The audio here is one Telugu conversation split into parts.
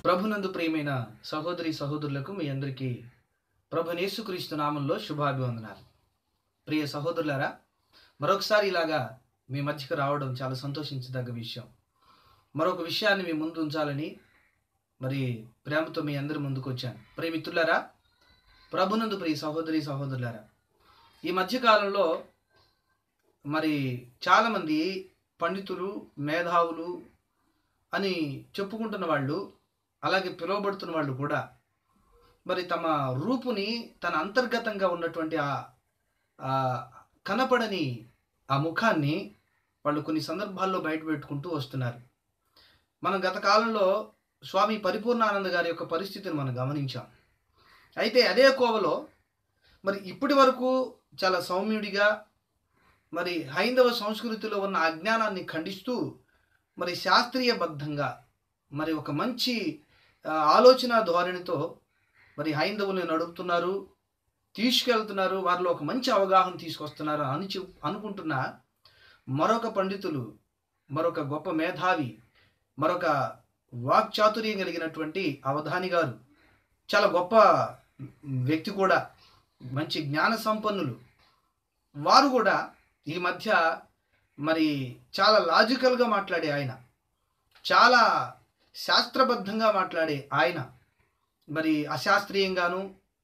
ప్రభునందు ప్రియమైన సహోదరి సహోదరులకు మీ అందరికీ ప్రభు యేసుక్రీస్తు నామంలో శుభాభివందనాలు ప్రియ సహోదరులారా మరొకసారి ఇలాగా మీ మధ్యకు రావడం చాలా సంతోషించదగ్గ విషయం మరొక విషయాన్ని మీ ముందు ఉంచాలని మరి ప్రేమతో మీ అందరి ముందుకు వచ్చాను ప్రియమిత్రులారా ప్రభునందు ప్రియ సహోదరి సహోదరులారా ఈ మధ్యకాలంలో మరి చాలామంది పండితులు మేధావులు అని చెప్పుకుంటున్న వాళ్ళు అలాగే పిలువబడుతున్న వాళ్ళు కూడా మరి తమ రూపుని తన అంతర్గతంగా ఉన్నటువంటి ఆ ఆ కనపడని ఆ ముఖాన్ని వాళ్ళు కొన్ని సందర్భాల్లో బయట పెట్టుకుంటూ వస్తున్నారు మనం గత కాలంలో స్వామి పరిపూర్ణానంద గారి యొక్క పరిస్థితిని మనం గమనించాం అయితే అదే కోవలో మరి ఇప్పటి వరకు చాలా సౌమ్యుడిగా మరి హైందవ సంస్కృతిలో ఉన్న అజ్ఞానాన్ని ఖండిస్తూ మరి శాస్త్రీయబద్ధంగా మరి ఒక మంచి ఆ, ఆలోచన ధోరణితో మరి హైందవుల్ని నడుపుతున్నారు తీసుకెళ్తున్నారు వారిలో ఒక మంచి అవగాహన తీసుకొస్తున్నారు అని చెప్ అనుకుంటున్న మరొక పండితులు మరొక గొప్ప మేధావి మరొక వాక్చాతుర్యం కలిగినటువంటి అవధాని గారు చాలా గొప్ప వ్యక్తి కూడా మంచి జ్ఞాన సంపన్నులు వారు కూడా ఈ మధ్య మరి చాలా లాజికల్గా మాట్లాడే ఆయన చాలా శాస్త్రబద్ధంగా మాట్లాడే ఆయన మరి అశాస్త్రీయంగాను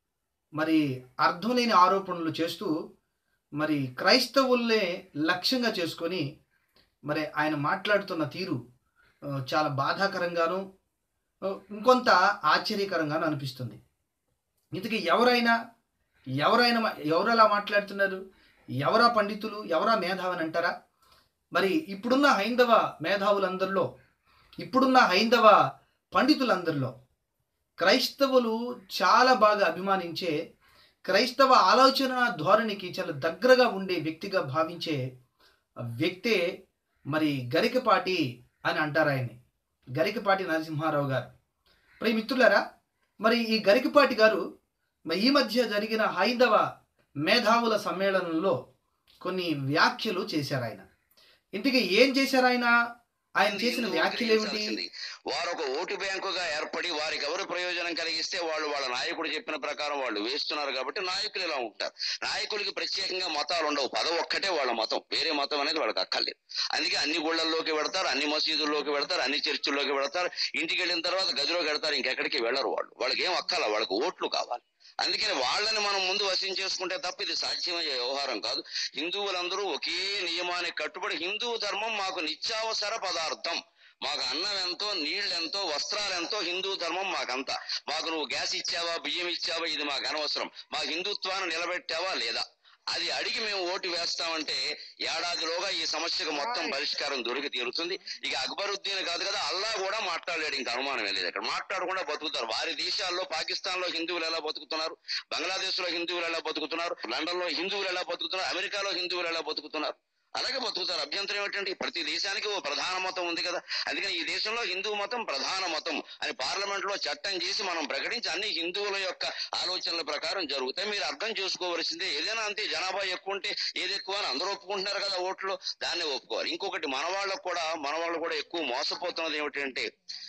మరి అర్థం లేని ఆరోపణలు చేస్తూ మరి క్రైస్తవుల్నే లక్ష్యంగా చేసుకొని మరి ఆయన మాట్లాడుతున్న తీరు ఆ, చాలా బాధాకరంగాను ఆ, ఇంకొంత ఆశ్చర్యకరంగాను అనిపిస్తుంది ఇంతకీ ఎవరైనా ఎవరైనా మా- ఎవరు అలా మాట్లాడుతున్నారు ఎవరా పండితులు ఎవరా మేధావని అంటారా మరి ఇప్పుడున్న హైందవ మేధావులందరిలో ఇప్పుడున్న హైందవ పండితులందరిలో క్రైస్తవులు చాలా బాగా అభిమానించే క్రైస్తవ ఆలోచన ధోరణికి చాలా దగ్గరగా ఉండే వ్యక్తిగా భావించే వ్యక్తే మరి గరికపాటి అని అంటారు ఆయన్ని గరికపాటి నరసింహారావు గారు ప్రియ మిత్రులారా మరి ఈ గరికపాటి గారు మరి ఈ మధ్య జరిగిన హైందవ మేధావుల సమ్మేళనంలో కొన్ని వ్యాఖ్యలు చేశారు ఆయన ఇంతకీ ఏం చేశారు ఆయన ఆయన చేసిన వ్యాఖ్యలు ఏమిటి గ్రహించాల్సింది. వారు ఒక ఓటు బ్యాంకుగా ఏర్పడి వారికి ఎవరు ప్రయోజనం కలిగిస్తే వాళ్ళు వాళ్ళ నాయకుడు చెప్పిన ప్రకారం వాళ్ళు వేస్తున్నారు కాబట్టి నాయకులు ఇలా ఉంటారు నాయకులకి ప్రత్యేకంగా మతాలు ఉండవు పదం ఒక్కటే వాళ్ళ మతం వేరే మతం అనేది వాళ్ళకి అక్కర్లేదు అందుకే అన్ని గుళ్ళల్లోకి వెడతారు అన్ని మసీదుల్లోకి వెడతారు అన్ని చర్చిల్లోకి వెడతారు ఇంటికి వెళ్ళిన తర్వాత గదిలోకి వెడతారు ఇంకెక్కడికి వెళ్ళరు వాళ్ళు వాళ్ళకి ఏం అక్కల వాళ్ళకి ఓట్లు కావాలి అందుకని వాళ్ళని మనం ముందు వశం చేసుకుంటే తప్ప ఇది సాధ్యమయ్యే వ్యవహారం కాదు హిందువులందరూ ఒకే నియమానికి కట్టుబడి హిందూ ధర్మం మాకు నిత్యావసర పదార్థం మాకు అన్నం ఎంతో నీళ్ళు ఎంతో వస్త్రాలు ఎంతో హిందూ ధర్మం మాకంతా మాకు నువ్వు గ్యాస్ ఇచ్చావా బియ్యం ఇచ్చావా ఇది మాకు అనవసరం మా హిందుత్వాన్ని నిలబెట్టావా లేదా అది అడిగి మేము ఓటు వేస్తామంటే ఏడాదిలోగా ఈ సమస్యకు మొత్తం పరిష్కారం దొరికి తీరుతుంది ఇక అక్బరుద్దీన్ కాదు కదా అల్లా కూడా మాట్లాడలేడు ఇంకా అనుమానం లేదు ఇక్కడ మాట్లాడకుండా బతుకుతారు వారి దేశాల్లో పాకిస్తాన్ లో హిందువులు ఎలా బతుకుతున్నారు బంగ్లాదేశ్ లో హిందువులు ఎలా బతుకుతున్నారు లండన్ లో హిందువులు ఎలా బతుకుతున్నారు అమెరికాలో హిందువులు ఎలా బతుకుతున్నారు అలాగే బతుకుతారు అభ్యంతరం ఏమిటంటే ప్రతి దేశానికి ఓ ప్రధాన మతం ఉంది కదా అందుకని ఈ దేశంలో హిందూ మతం ప్రధాన మతం అని పార్లమెంట్ లో చట్టం చేసి మనం ప్రకటించి అన్ని హిందువుల యొక్క ఆలోచనల ప్రకారం జరుగుతాయి మీరు అర్థం చేసుకోవలసిందే ఏదైనా అంతే జనాభా ఎక్కువ ఉంటే ఏది ఎక్కువ అని అందరూ ఒప్పుకుంటున్నారు కదా ఓట్లు దాన్ని ఒప్పుకోవాలి ఇంకొకటి మన వాళ్ళకు కూడా మన వాళ్ళు కూడా ఎక్కువ మోసపోతున్నది ఏమిటంటే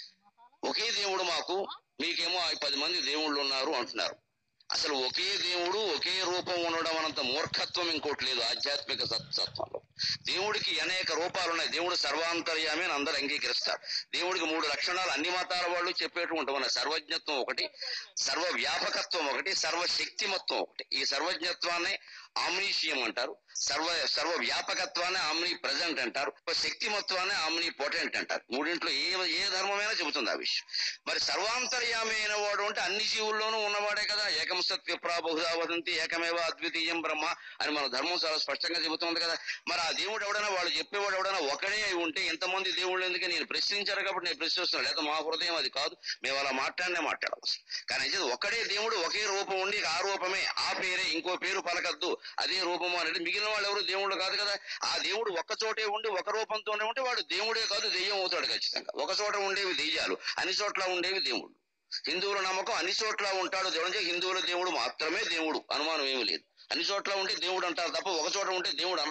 ఒకే దేవుడు మాకు మీకేమో ఆ పది మంది దేవుళ్ళు ఉన్నారు అంటున్నారు అసలు ఒకే దేవుడు ఒకే రూపం ఉండడం అనంత మూర్ఖత్వం ఇంకోటి లేదు ఆధ్యాత్మిక సత్- సత్వంలో దేవుడికి అనేక రూపాలు ఉన్నాయి దేవుడు సర్వాంతర్యామి అని అందరూ అంగీకరిస్తారు దేవుడికి మూడు లక్షణాలు అన్ని మతాల వాళ్ళు చెప్పేటువంటి ఉన్నాయి సర్వజ్ఞత్వం ఒకటి సర్వ వ్యాపకత్వం ఒకటి సర్వశక్తిమత్వం ఒకటి ఈ సర్వజ్ఞత్వాన్ని ఆమ్నీషియం అంటారు సర్వ సర్వ వ్యాపకత్వాన్ని ఆమ్ని ప్రజెంట్ అంటారు శక్తిమత్వాన్ని ఆమ్ని పొటెంట్ అంటారు మూడింట్లో ఏ ఏ ధర్మమైనా చెబుతుంది ఆ విషయం మరి సర్వాంతర్యామి అయిన వాడు అంటే అన్ని జీవుల్లోనూ ఉన్నవాడే కదా ఏకం సత్ విప్రా బహుధా వదంతి ఏకమేవ అద్వితీయం బ్రహ్మ అని మన ధర్మం చాలా స్పష్టంగా చెబుతుంది కదా మరి ఆ దేవుడు ఎవడైనా వాళ్ళు చెప్పేవాడు ఎవడైనా ఒకడే అయి ఉంటే ఎంతమంది దేవుళ్ళు ఎందుకు నేను ప్రశ్నించారు కాబట్టి నేను ప్రశ్నిస్తున్నాను లేదా మా హృదయం అది కాదు మేము అలా మాట్లాడనే మాట్లాడము అసలు. కానీ నిజం ఒకడే దేవుడు ఒకే రూపం ఉండి ఆ రూపమే ఆ పేరే ఇంకో పేరు పలకద్దు అదే రూపము అనేది మిగిలిన వాళ్ళు ఎవరు దేవుళ్ళు కాదు కదా ఆ దేవుడు ఒక్క చోటే ఉండి ఒక రూపంతోనే ఉంటే వాడు దేవుడే కాదు దెయ్యం అవుతాడు ఖచ్చితంగా ఒక చోట ఉండేవి దెయ్యాలు అన్ని చోట్ల ఉండేవి దేవుళ్ళు హిందువుల నమ్మకం అన్ని చోట్ల ఉంటాడు దేవుడు అంటే హిందువుల దేవుడు మాత్రమే దేవుడు అనుమానం ఏమీ లేదు అన్ని చోట్ల ఉంటే దేవుడు అంటారు తప్ప ఒక చోట ఉంటే దేవుడు అనరు దాన్ని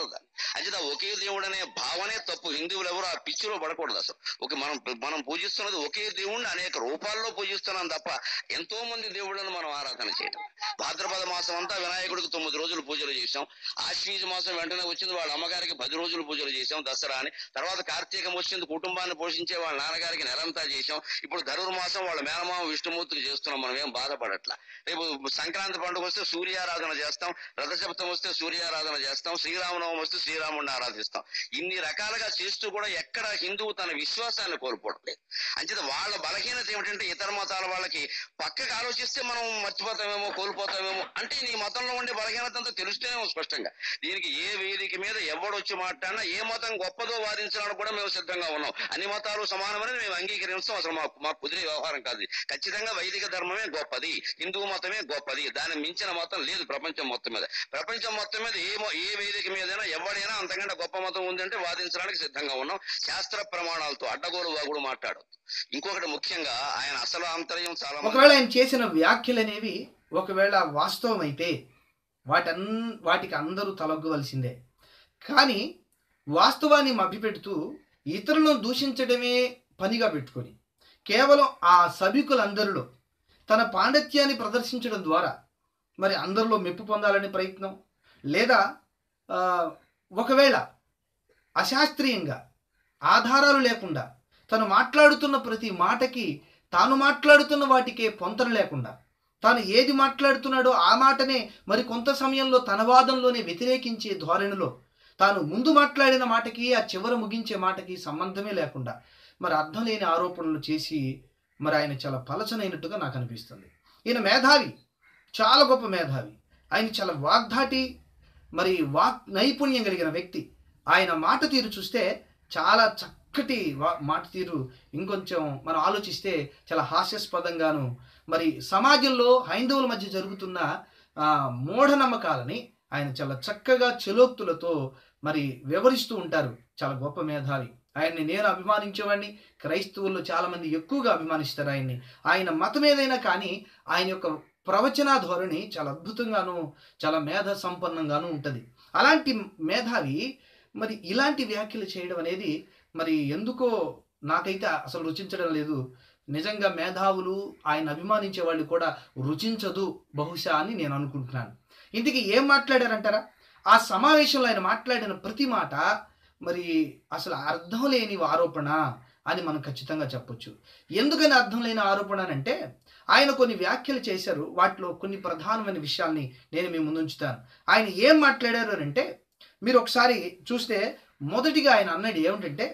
అంచేత ఒకే దేవుడు అనే భావనే తప్పు హిందువులు ఎవరు ఆ పిచ్చిలో పడకూడదు అసలు ఒక మనం మనం పూజిస్తున్నది ఒకే దేవుణ్ణి అనేక రూపాల్లో పూజిస్తున్నాం తప్ప ఎంతో మంది దేవుళ్ళను మనం ఆరాధన చేయటం భాద్రపద మాసం అంతా వినాయకుడికి తొమ్మిది రోజులు పూజలు చేశాం ఆశ్వీజ మాసం వెంటనే వచ్చింది వాళ్ళ అమ్మగారికి పది రోజులు పూజలు చేశాం దసరా అని తర్వాత కార్తీకం వచ్చింది కుటుంబాన్ని పోషించే వాళ్ళ నాన్నగారికి నెలంతా చేశాం ఇప్పుడు ధనుర్మాసం వాళ్ళ మేనమామ విష్ణుమూర్తికి చేస్తున్నాం మనం ఏం బాధపడట్లా రేపు సంక్రాంతి పండుగ వస్తే సూర్యారాధన చేస్తాం రథసప్తం వస్తే సూర్యారాధన చేస్తాం శ్రీరామనవమి వస్తే శ్రీరాముడిని ఆరాధిస్తాం ఇన్ని రకాలుగా చేస్తూ కూడా ఎక్కడ హిందువు తన విశ్వాసాన్ని కోల్పోవడం లేదు అంచేత వాళ్ళ బలహీనత ఏమిటంటే ఇతర మతాల వాళ్ళకి పక్కకి ఆలోచిస్తే మనం మర్చిపోతామేమో కోల్పోతామేమో అంటే నీ మతంలో ఉండే బలహీనత అంతా తెలుస్తేనేమో స్పష్టంగా దీనికి ఏ వేదిక మీద ఎవడు వచ్చి మాట్లాడినా ఏ మతం గొప్పదో వాదించడానికి కూడా మేము సిద్ధంగా ఉన్నాం అన్ని మతాలు సమానమని మేము అంగీకరిస్తాం అసలు మాకు మాకు కుదిరే వ్యవహారం కాదు ఇది. ఖచ్చితంగా వైదిక ధర్మమే గొప్పది హిందూ మతమే గొప్పది దాన్ని మించిన మతం లేదు ప్రపంచం మొత్తం మీద ప్రపంచం మొత్తం మీద ఏ మొ- ఏ వేదిక మీదైనా ఎవడైనా అంతకంటే గొప్ప మతం ఉందంటే వాదించడానికి సిద్ధంగా ఉన్నాం శాస్త్ర ప్రమాణాలతో అడ్డగోలు వాగుడు మాట్లాడొద్దు ఇంకొకటి ముఖ్యంగా ఆయన అసలు ఆంతర్యం చాలా మంది- ఒకవేళ ఆయన చేసిన వ్యాఖ్యలు అనేవి ఒకవేళ వాస్తవం అయితే వాటన్ వాటికి అందరూ తలొగ్గవలసిందే కానీ వాస్తవాన్ని మభ్యపెడుతూ ఇతరులను దూషించడమే పనిగా పెట్టుకొని కేవలం ఆ సభికులందరిలో తన పాండిత్యాన్ని ప్రదర్శించడం ద్వారా మరి అందరిలో మెప్పు పొందాలనే ప్రయత్నం లేదా ఆ, ఒకవేళ అశాస్త్రీయంగా ఆధారాలు లేకుండా తను మాట్లాడుతున్న ప్రతి మాటకి తాను మాట్లాడుతున్న వాటికే పొంతన లేకుండా తాను ఏది మాట్లాడుతున్నాడో ఆ మాటనే మరి కొంత సమయంలో తన వాదంలోనే వ్యతిరేకించే ధోరణిలో తాను ముందు మాట్లాడిన మాటకి ఆ చివర ముగించే మాటకి సంబంధమే లేకుండా మరి అర్థం లేని ఆరోపణలు చేసి మరి ఆయన చాలా పలచనైనట్టుగా నాకు అనిపిస్తుంది ఈయన మేధావి చాలా గొప్ప మేధావి ఆయన చాలా వాగ్ధాటి మరి వాక్ నైపుణ్యం కలిగిన వ్యక్తి ఆయన మాట తీరు చూస్తే చాలా చక్కటి వా- మాట తీరు ఇంకొంచెం మనం ఆలోచిస్తే చాలా హాస్యాస్పదంగాను మరి సమాజంలో హైందవుల మధ్య జరుగుతున్న ఆ, మూఢనమ్మకాలని ఆయన చాలా చక్కగా చలోక్తులతో మరి వివరిస్తూ ఉంటారు చాలా గొప్ప మేధావి ఆయన్ని నేను అభిమానించేవాడిని క్రైస్తవుల్లో చాలా మంది ఎక్కువగా అభిమానిస్తారు ఆయన్ని ఆయన మతం ఏదైనా కానీ ఆయన యొక్క ప్రవచనా ధోరణి చాలా అద్భుతంగాను చాలా మేధ సంపన్నంగాను ఉంటుంది అలాంటి మేధావి మరి ఇలాంటి వ్యాఖ్యలు చేయడం అనేది మరి ఎందుకో నాకైతే అసలు రుచించడం లేదు నిజంగా మేధావులు ఆయన అభిమానించే వాళ్ళు కూడా రుచించదు బహుశా అని నేను అనుకుంటున్నాను ఇందుకు ఏం మాట్లాడారంటారా ఆ సమావేశంలో ఆయన మాట్లాడిన ప్రతి మాట మరి అసలు అర్థం లేని ఆరోపణ అని మనం ఖచ్చితంగా చెప్పొచ్చు ఎందుకని అర్థం లేని ఆరోపణ అని అంటే ఆయన కొన్ని వ్యాఖ్యలు చేశారు వాటిలో కొన్ని ప్రధానమైన విషయాల్ని నేను మీ ముందు ఉంచుతాను ఆయన ఏం మాట్లాడారు అని అంటే మీరు ఒకసారి చూస్తే మొదటిగా ఆయన అన్నది ఏమిటంటే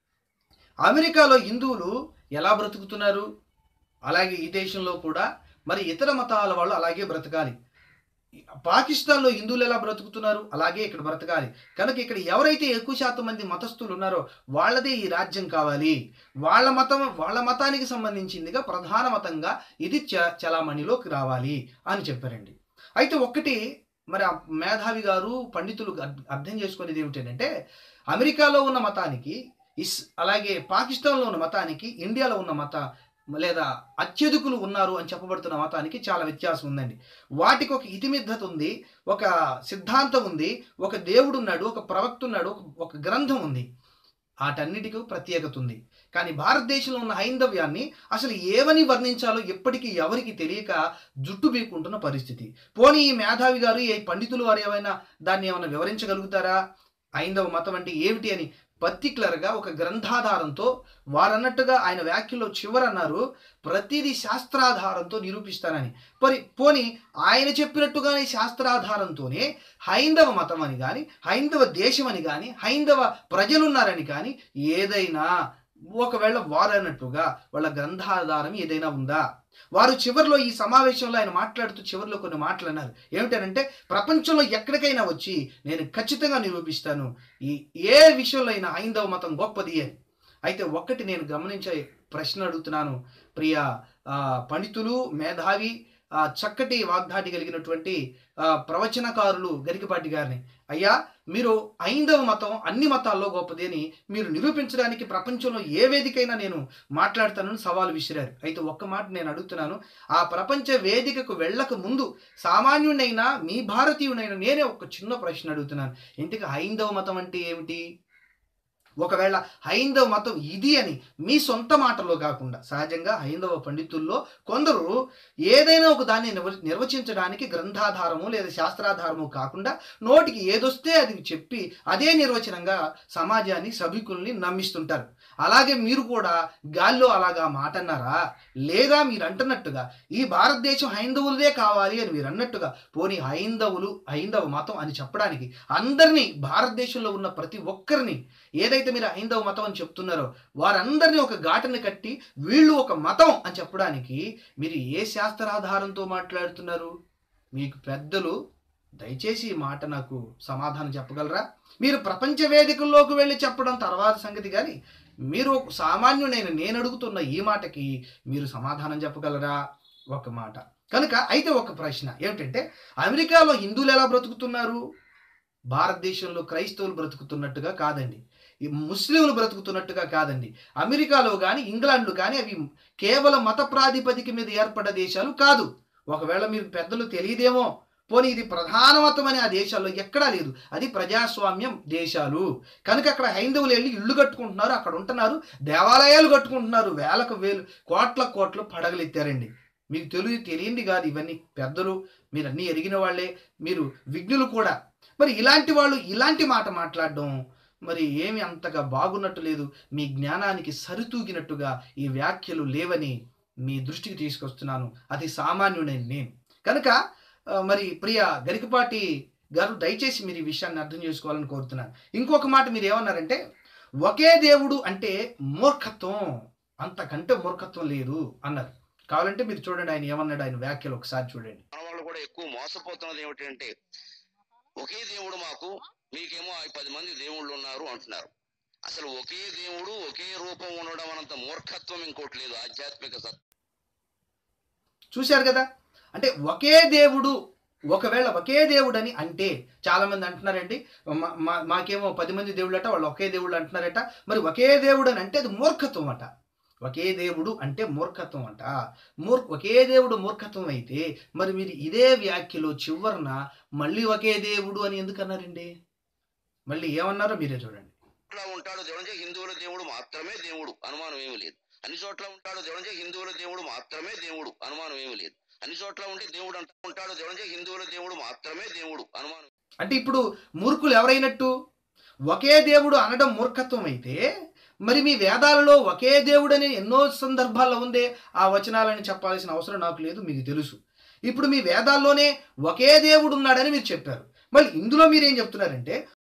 అమెరికాలో హిందువులు ఎలా బ్రతుకుతున్నారు అలాగే ఈ దేశంలో కూడా మరి ఇతర మతాల వాళ్ళు అలాగే బ్రతకాలి పాకిస్తాన్లో హిందువులు ఎలా బ్రతుకుతున్నారు అలాగే ఇక్కడ బ్రతకాలి కనుక ఇక్కడ ఎవరైతే ఎక్కువ శాతం మంది మతస్థులు ఉన్నారో వాళ్ళదే ఈ రాజ్యం కావాలి వాళ్ళ మతం వాళ్ళ మతానికి సంబంధించిందిగా ప్రధాన మతంగా ఇది చ చలామణిలోకి రావాలి అని చెప్పారండి అయితే ఒక్కటి మరి ఆ మేధావి గారు పండితులు అర్- అర్థం చేసుకునేది ఏమిటంటే అమెరికాలో ఉన్న మతానికి ఇస్ అలాగే పాకిస్తాన్లో ఉన్న మతానికి ఇండియాలో ఉన్న మత లేదా అత్యధికులు ఉన్నారు అని చెప్పబడుతున్న మతానికి చాలా వ్యత్యాసం ఉందండి వాటికి ఒక ఇతిమిద్ధత ఉంది ఒక సిద్ధాంతం ఉంది ఒక దేవుడు ఉన్నాడు ఒక ప్రవక్త ఉన్నాడు ఒక ఒక గ్రంథం ఉంది వాటన్నిటికీ ప్రత్యేకత ఉంది కానీ భారతదేశంలో ఉన్న హైందవ్యాన్ని అసలు ఏమని వర్ణించాలో ఎప్పటికీ ఎవరికి తెలియక జుట్టు బీక్కుంటున్న పరిస్థితి పోనీ ఈ మేధావి గారు ఏ పండితులు వారు ఏమైనా దాన్ని ఏమైనా వివరించగలుగుతారా హైందవ మతం అంటే ఏమిటి అని పర్టికులర్గా ఒక గ్రంథాధారంతో వారన్నట్టుగా ఆయన వ్యాఖ్యలో చివరన్నారు ప్రతిదీ శాస్త్రాధారంతో నిరూపిస్తానని మరి పోని ఆయన చెప్పినట్టుగానే శాస్త్రాధారంతోనే హైందవ మతం అని కానీ హైందవ దేశం అని కానీ హైందవ ప్రజలున్నారని కానీ ఏదైనా ఒకవేళ వారు అన్నట్టుగా వాళ్ళ గ్రంథాధారం ఏదైనా ఉందా వారు చివరిలో ఈ సమావేశంలో ఆయన మాట్లాడుతూ చివరిలో కొన్ని మాటలు అన్నారు ఏమిటనంటే ప్రపంచంలో ఎక్కడికైనా వచ్చి నేను ఖచ్చితంగా నిరూపిస్తాను ఈ ఏ విషయంలో అయినా హైందవ మతం గొప్పది అని అయితే ఒక్కటి నేను గమనించే ప్రశ్న అడుగుతున్నాను ప్రియ ఆ, పండితులు మేధావి ఆ, చక్కటి వాగ్దాటి కలిగినటువంటి ఆ, ప్రవచనకారులు గరికపాటి గారిని అయ్యా మీరు ఐందవ మతం అన్ని మతాల్లో గొప్పది అని మీరు నిరూపించడానికి ప్రపంచంలో ఏ వేదికైనా నేను మాట్లాడతానని సవాల్ విసిరారు అయితే ఒక్క మాట నేను అడుగుతున్నాను ఆ ప్రపంచ వేదికకు వెళ్ళక ముందు సామాన్యుడైనా మీ భారతీయుడైనా నేనే ఒక చిన్న ప్రశ్న అడుగుతున్నాను ఇంటికి హైందవ మతం అంటే ఏమిటి ఒకవేళ హైందవ మతం ఇది అని మీ సొంత మాటల్లో కాకుండా సహజంగా హైందవ పండితుల్లో కొందరు ఏదైనా ఒక దాన్ని నిర్వ నిర్వచించడానికి గ్రంథాధారము లేదా శాస్త్రాధారము కాకుండా నోటికి ఏదొస్తే అది చెప్పి అదే నిర్వచనంగా సమాజాన్ని సభికుల్ని నమ్మిస్తుంటారు అలాగే మీరు కూడా గాల్లో అలాగా మాట అన్నారా లేదా మీరు అంటున్నట్టుగా ఈ భారతదేశం హైందవులదే కావాలి అని మీరు అన్నట్టుగా పోనీ హైందవులు హైందవ మతం అని చెప్పడానికి అందరినీ భారతదేశంలో ఉన్న ప్రతి ఒక్కరిని ఏదైతే మీరు హైందవ మతం అని చెప్తున్నారో వారందరినీ ఒక ఘాటని కట్టి వీళ్ళు ఒక మతం అని చెప్పడానికి మీరు ఏ శాస్త్రాధారంతో మాట్లాడుతున్నారు మీకు పెద్దలు దయచేసి ఈ మాట నాకు సమాధానం చెప్పగలరా మీరు ప్రపంచ వేదికల్లోకి వెళ్ళి చెప్పడం తర్వాత సంగతి కానీ మీరు ఒక సామాన్యుడైన నేను అడుగుతున్న ఈ మాటకి మీరు సమాధానం చెప్పగలరా ఒక మాట కనుక అయితే ఒక ప్రశ్న ఏమిటంటే అమెరికాలో హిందువులు ఎలా బ్రతుకుతున్నారు భారతదేశంలో క్రైస్తవులు బ్రతుకుతున్నట్టుగా కాదండి ఈ ముస్లింలు బ్రతుకుతున్నట్టుగా కాదండి అమెరికాలో కానీ ఇంగ్లాండ్లో కానీ అవి కేవలం మత ప్రాతిపదిక మీద ఏర్పడ్డ దేశాలు కాదు ఒకవేళ మీరు పెద్దలు తెలియదేమో పోనీ ఇది ప్రధాన మతం అని ఆ దేశాల్లో ఎక్కడా లేదు అది ప్రజాస్వామ్యం దేశాలు కనుక అక్కడ హైందవులు వెళ్ళి ఇళ్ళు కట్టుకుంటున్నారు అక్కడ ఉంటున్నారు దేవాలయాలు కట్టుకుంటున్నారు వేలకు వేలు కోట్ల కోట్లు పడగలు ఎత్తారండి మీకు తెలియ తెలియంది కాదు ఇవన్నీ పెద్దలు మీరు అన్నీ ఎరిగిన వాళ్ళే మీరు విఘ్నులు కూడా మరి ఇలాంటి వాళ్ళు ఇలాంటి మాట మాట్లాడడం మరి ఏమి అంతగా బాగున్నట్టు లేదు మీ జ్ఞానానికి సరితూగినట్టుగా ఈ వ్యాఖ్యలు లేవని మీ దృష్టికి తీసుకొస్తున్నాను అతి సామాన్యుడైన నేను కనుక ఆ, మరి ప్రియ గరికపాటి గారు దయచేసి మీరు ఈ విషయాన్ని అర్థం చేసుకోవాలని కోరుతున్నాను ఇంకొక మాట మీరు ఏమన్నారంటే ఒకే దేవుడు అంటే మూర్ఖత్వం అంతకంటే మూర్ఖత్వం లేదు అన్నారు కావాలంటే మీరు చూడండి ఆయన ఏమన్నాడు ఆయన వ్యాఖ్యలు ఒకసారి చూడండి మన వాళ్ళు కూడా ఎక్కువ మోసపోతున్నది ఏమిటంటే ఒకే దేవుడు మాకు మీకేమో ఆ పది మంది దేవుళ్ళు ఉన్నారు అంటున్నారు అసలు ఒకే దేవుడు ఒకే రూపం ఉండడం అనంత మూర్ఖత్వం ఇంకోటి లేదు ఆధ్యాత్మిక సత్ చూశారు కదా అంటే ఒకే దేవుడు ఒకవేళ ఒకే దేవుడు అని అంటే చాలా మంది అంటున్నారండి మా- మా- మాకేమో పది మంది దేవుళ్ళట వాళ్ళు ఒకే దేవుడు అంటున్నారట మరి ఒకే దేవుడు అని అంటే అది మూర్ఖత్వం అట ఒకే దేవుడు అంటే మూర్ఖత్వం అంట మూర్ ఒకే దేవుడు మూర్ఖత్వం అయితే మరి మీరు ఇదే వ్యాఖ్యలో చివరన మళ్ళీ ఒకే దేవుడు అని ఎందుకు అన్నారండి మళ్ళీ ఏమన్నారో మీరే చూడండి చోట్ల ఉంటాడు దేవుడు అంటే హిందువుల దేవుడు మాత్రమే దేవుడు అనుమానం ఏమీ లేదు అన్ని చోట్ల ఉంటాడు దేవుడు అంటే హిందువుల దేవుడు మాత్రమే దేవుడు అనుమానం ఏమీ లేదు అన్ని చోట్ల ఉంటే దేవుడు అంట ఉంటాడు దేవుడు అంటే హిందువుల దేవుడు మాత్రమే దేవుడు అనుమానం అంటే ఇప్పుడు మూర్ఖులు ఎవరైనట్టు ఒకే దేవుడు అనడం మూర్ఖత్వం అయితే మరి మీ వేదాలలో ఒకే దేవుడు అని ఎన్నో సందర్భాల్లో ఉందే ఆ వచనాలని చెప్పాల్సిన అవసరం నాకు లేదు మీకు తెలుసు ఇప్పుడు మీ వేదాల్లోనే ఒకే దేవుడు ఉన్నాడని మీరు చెప్పారు మళ్ళీ ఇందులో మీరు ఏం చెప్తున్నారంటే